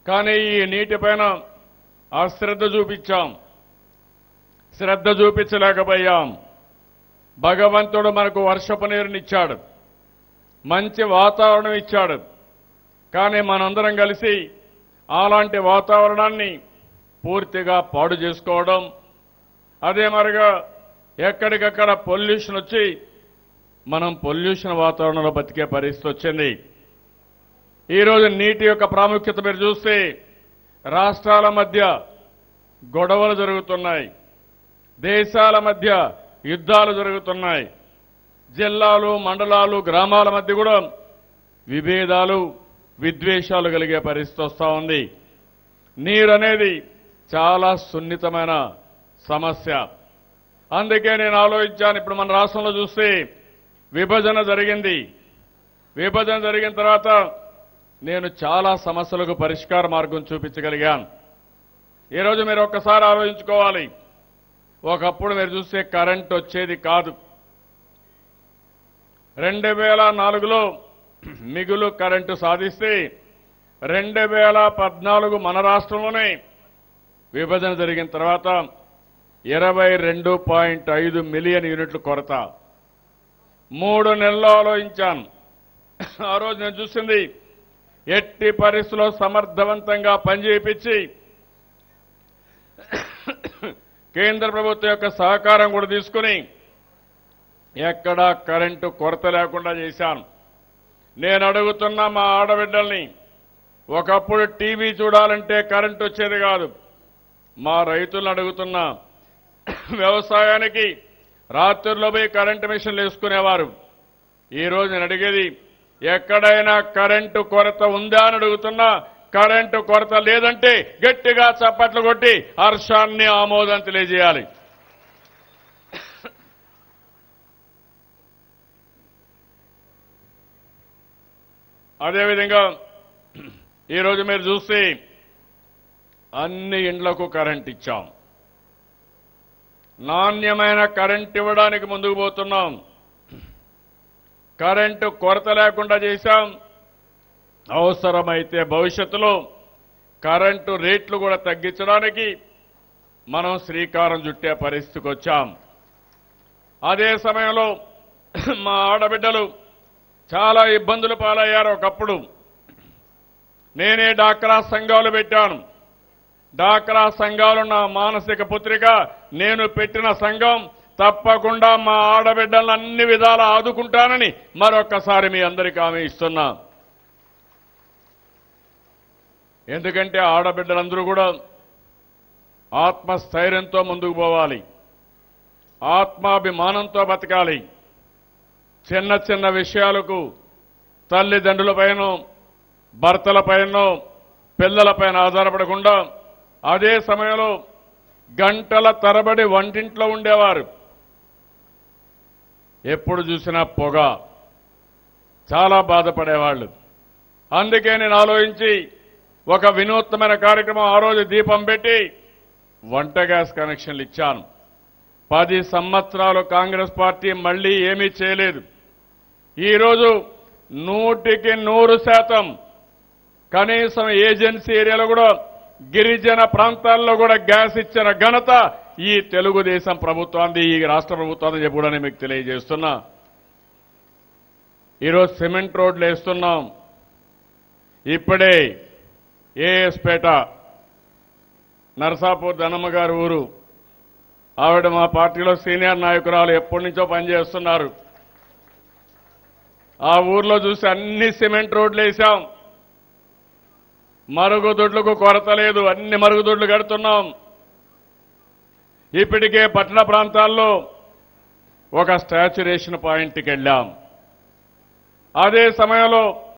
కానీ ఈ నీటిపైన అశ్రద్ధ చూపించాం శ్రద్ధ చూపించలేకపోయాం భగవంతుడు మనకు వర్షపు నీరునిచ్చాడు మంచి వాతావరణం ఇచ్చాడు కానీ మనందరం కలిసి అలాంటి వాతావరణాన్ని పూర్తిగా పాడు చేసుకోవడం అదే మరిగా ఎక్కడికక్కడ పొల్యూషన్ వచ్చి మనం పొల్యూషన్ వాతావరణంలో బతికే పరిస్థితి వచ్చింది ఈరోజు నీటి యొక్క ప్రాముఖ్యత మీరు చూస్తే రాష్ట్రాల మధ్య గొడవలు జరుగుతున్నాయి దేశాల మధ్య యుద్ధాలు జరుగుతున్నాయి జిల్లాలు మండలాలు గ్రామాల మధ్య కూడా విభేదాలు విద్వేషాలు కలిగే పరిస్థితి వస్తూ ఉంది నీరు అనేది చాలా సున్నితమైన సమస్య అందుకే నేను ఆలోచించాను ఇప్పుడు మన రాష్ట్రంలో చూస్తే విభజన జరిగింది విభజన జరిగిన తర్వాత నేను చాలా సమస్యలకు పరిష్కార మార్గం చూపించగలిగాను ఈరోజు మీరు ఒక్కసారి ఆలోచించుకోవాలి ఒకప్పుడు మీరు చూస్తే కరెంట్ వచ్చేది కాదు రెండు వేల నాలుగులో మిగులు కరెంటు సాధిస్తే రెండు వేల పద్నాలుగు మన రాష్ట్రంలోనే విభజన జరిగిన తర్వాత ఇరవై రెండు పాయింట్ ఐదు మిలియన్ యూనిట్లు కొరత మూడు నెలల్లో ఆలోచించాను ఆ రోజు నేను చూసింది ఎట్టి పరిస్థితుల్లో సమర్థవంతంగా పనిచేయించి కేంద్ర ప్రభుత్వం యొక్క సహకారం కూడా తీసుకుని ఎక్కడా కరెంటు కొరత లేకుండా చేశాను నేను అడుగుతున్న మా ఆడబిడ్డల్ని ఒకప్పుడు టీవీ చూడాలంటే కరెంటు వచ్చేది కాదు మా రైతులను అడుగుతున్నా వ్యవసాయానికి రాత్రుల్లో పోయి కరెంటు మిషన్లు వేసుకునేవారు ఈ రోజు నేను అడిగేది ఎక్కడైనా కరెంటు కొరత ఉందా అని అడుగుతున్నా కరెంటు కొరత లేదంటే గట్టిగా చప్పట్లు కొట్టి హర్షాన్ని ఆమోదం తెలియజేయాలి అదేవిధంగా ఈరోజు మీరు చూస్తే అన్ని ఇండ్లకు కరెంట్ ఇచ్చాం నాణ్యమైన కరెంట్ ఇవ్వడానికి ముందుకు పోతున్నాం కరెంటు కొరత లేకుండా చేశాం అవసరమైతే భవిష్యత్తులో కరెంటు రేట్లు కూడా తగ్గించడానికి మనం శ్రీకారం చుట్టే పరిస్థితికి వచ్చాం అదే సమయంలో మా ఆడబిడ్డలు చాలా ఇబ్బందులు పాలయ్యారు ఒకప్పుడు నేనే డాక్రా సంఘాలు పెట్టాను డాక్రా సంఘాలు నా మానసిక పుత్రిక నేను పెట్టిన సంఘం తప్పకుండా మా ఆడబిడ్డలను అన్ని విధాలా ఆదుకుంటానని మరొక్కసారి మీ అందరికీ హామీ ఇస్తున్నా ఎందుకంటే ఆడబిడ్డలందరూ కూడా ఆత్మస్థైర్యంతో ముందుకు పోవాలి ఆత్మాభిమానంతో బతకాలి చిన్న చిన్న విషయాలకు తల్లిదండ్రులపైన భర్తలపైన పిల్లలపైన ఆధారపడకుండా అదే సమయంలో గంటల తరబడి వంటింట్లో ఉండేవారు ఎప్పుడు చూసినా పొగ చాలా బాధపడేవాళ్ళు అందుకే నేను ఆలోచించి ఒక వినూత్నమైన కార్యక్రమం ఆ రోజు దీపం పెట్టి వంట గ్యాస్ కనెక్షన్లు ఇచ్చాను పది సంవత్సరాలు కాంగ్రెస్ పార్టీ మళ్లీ ఏమీ చేయలేదు ఈరోజు నూటికి నూరు శాతం కనీసం ఏజెన్సీ ఏరియాలో కూడా గిరిజన ప్రాంతాల్లో కూడా గ్యాస్ ఇచ్చిన ఘనత ఈ తెలుగుదేశం ప్రభుత్వాన్ని ఈ రాష్ట్ర ప్రభుత్వాన్ని చెప్పి కూడా నేను మీకు తెలియజేస్తున్నా ఈరోజు సిమెంట్ రోడ్లు వేస్తున్నాం ఇప్పుడే ఏఎస్పేట నరసాపూర్ ధనమ్మ గారి ఊరు ఆవిడ మా పార్టీలో సీనియర్ నాయకురాలు ఎప్పటి నుంచో పనిచేస్తున్నారు ఆ ఊర్లో చూసి అన్ని సిమెంట్ రోడ్లు వేశాం మరుగుదొడ్లకు కొరత లేదు అన్ని మరుగుదొడ్లు కడుతున్నాం ఇప్పటికే పట్టణ ప్రాంతాల్లో ఒక స్టాచ్యురేషన్ పాయింట్కి వెళ్ళాం అదే సమయంలో